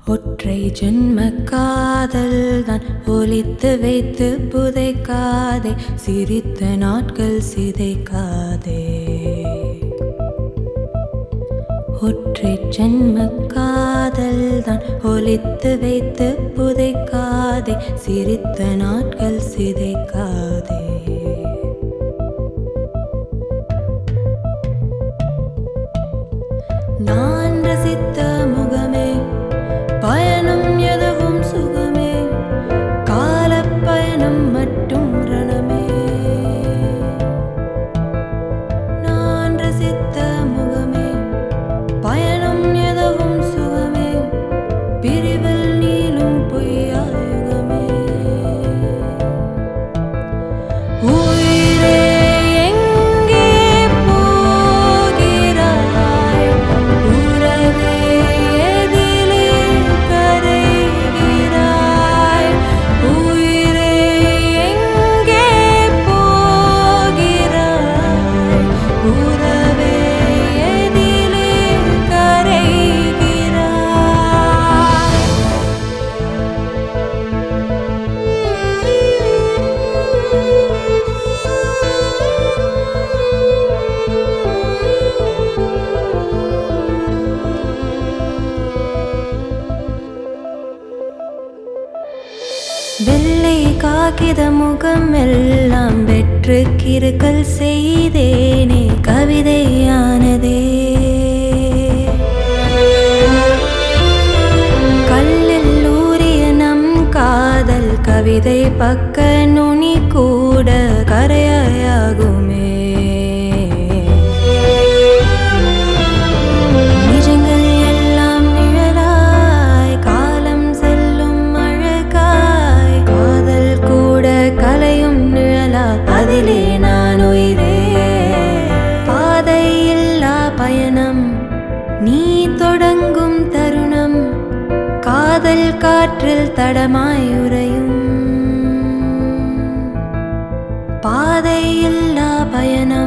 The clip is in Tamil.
ஒற்றை ஜென்ம காதல் தான் ஒலித்து வைத்து புதைக்காதே சிரித்த நாட்கள் சிதைக்காதே ஒற்றை ஜென்ம காதல் தான் ஒலித்து வைத்து புதைக்காதே சிரித்த நாட்கள் சிதைக்காதே நான் ரசித்த முகமே பயணம் எதுவும் சுகமே காலப் பயணம் மட்டும் ரணமே நான் ரசித்த முகமே பயணம் எதுவும் சுகமே பிரிவில் நீளும் பொய்யாயுகமே உயிரே எங்கே போகிறாய் உறவே எதிலே கரைகிறாய் உயிரே எங்கே போகிறாய் உறவே எதிலே கரைகிறாய் வெள்ளை காகித முகம் எல்லாம் வெற்று கிறுக்கல் செய்தேனே கவிதையானதே கல்லில் ஊறிய நம் காதல் கவிதை பக்க நுனி கூட கரையாகுமே நிஜங்கள் எல்லாம் நிழலாய் காலம் செல்லும் அழகாய் காதல் கூட கலையும் நிழலா அதிலே நான் உயிரே பாதை இல்லா பயணம் நீ தொடங்கும் தருணம் காதல் காற்றில் தடமாய் உறையும் பாதை இல்லா பயணம்